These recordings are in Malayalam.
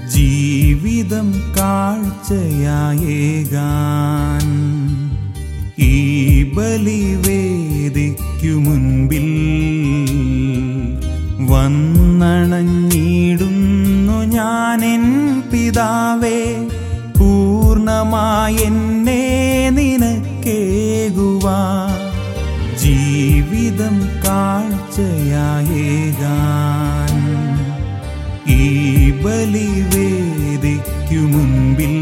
ജീവിതം കാഴ്ചയായേകാൻ ഈ ബലിവേദിക്കു മുൻപിൽ വന്നണഞ്ഞിടുന്നു ഞാനെൻ പിതാവേ പൂർണ്ണമായെന്നെ നിനക്കേകുവാ ജീവിതം കാഴ്ചയായേകാൻ ഈ ബലിവേദിക്കു മുൻപിൽ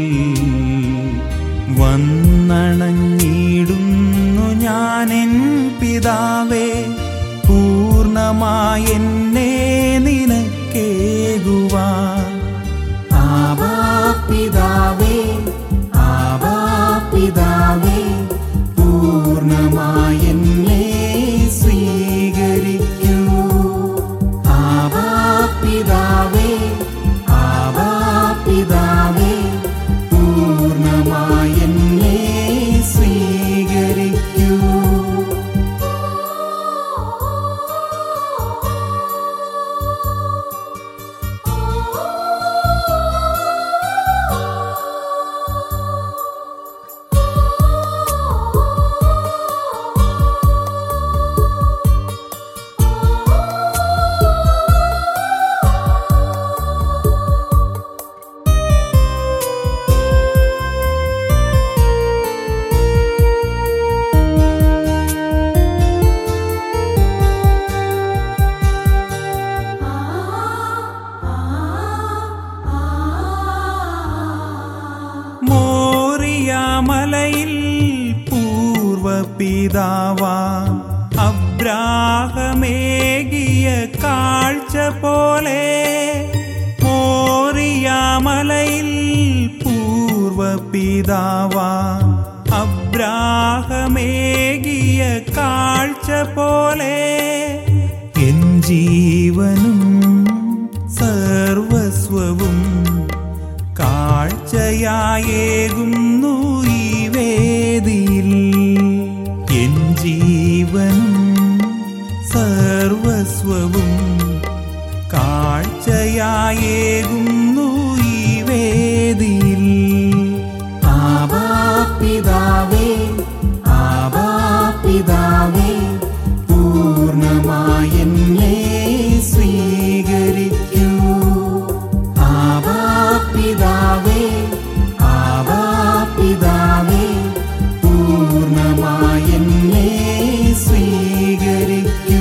വന്നണഞ്ഞിടുന്നു ഞാനെൻ പിതാവേ പൂർണ്ണമായെന്നെ നിനക്കേകുവാ ആബാ പിതാവേ ആബാ പിതാവേ പൂർണ്ണമായെന്നെ സ്വീകരിക്കൂ ആബാ പിതാവേ ആബാ പിതാവേ പൂർണ്ണമായെന്നെ സ്വീകരിക്കൂ മോറിയാമലയിൽ പൂർവപിതാവാ അബ്രാഹമേകിയ കാഴ്ച പോലെ മോറിയാമലയിൽ പൂർവപിതാവാ അബ്രാഹമേകിയ കാഴ്ച പോലെ എൻ ജീവനും സർവസ്വവും കാഴ്ചയായേകുന്നു ഈ വേദിയിൽ എൻ ജീവനും സർവസ്വവും കാഴ്ചയായേകുന്നു ഈ വേദിയിൽ ആബാ പിതാവേ ആബാ പിതാവേ പൂർണ്ണമായെന്നെ സ്വീകരിക്കൂ ആബാ പിതാവേ ആബാ പിതാവേ പൂർണ്ണമായെന്നെ സ്വീകരിക്കൂ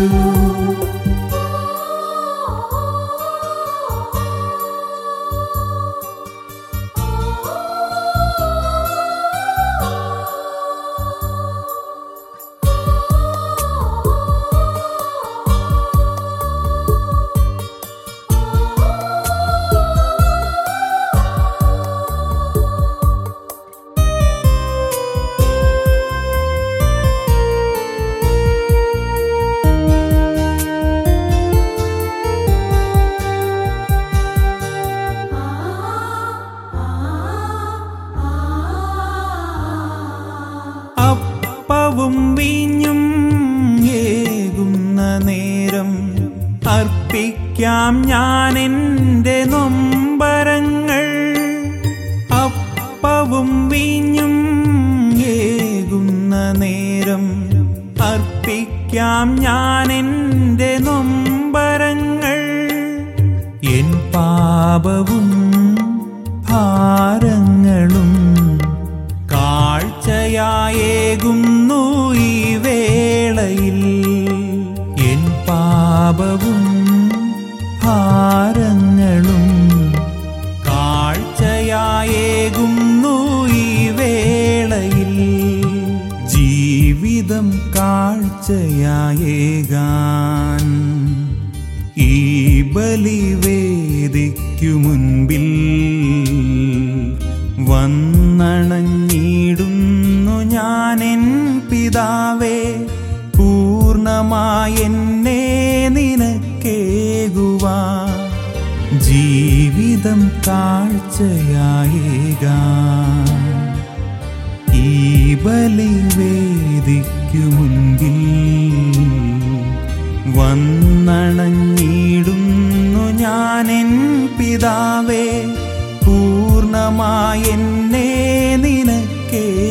അപ്പവും വീഞ്ഞും ഏകുന്ന നേരം അർപ്പിക്കാം ഞാൻ എൻ്റെ നൊമ്പരങ്ങൾ അപ്പവും വീഞ്ഞും ഏകുന്ന നേരം അർപ്പിക്കാം ഞാൻ എൻ്റെ നൊമ്പരങ്ങൾ എൻ പാപവും ഭാരങ്ങളും കാഴ്ചയായേകുന്നു ഈ വേളയിൽ എൻ പാപവും ഭാരങ്ങളും കാഴ്ചയായേകുന്നു ഈ വേളയിൽ ജീവിതം കാഴ്ചയായേകാൻ ഈ ബലിവേദിക്കു മുൻപിൽ വന്നണഞ്ഞിടുന്നു ഞാനെൻ പിതാവേ പൂർണ്ണമായെന്നെ നിനക്കേകുവാ ജീവിതം കാഴ്ചയായേകാൻ ഈ ബലിവേദിക്കു മുൻപിൽ വന്നണഞ്ഞിടുന്നു ഞാനെൻ പിതാവേ ദൈവമായി എന്നെ നിനക്കേകി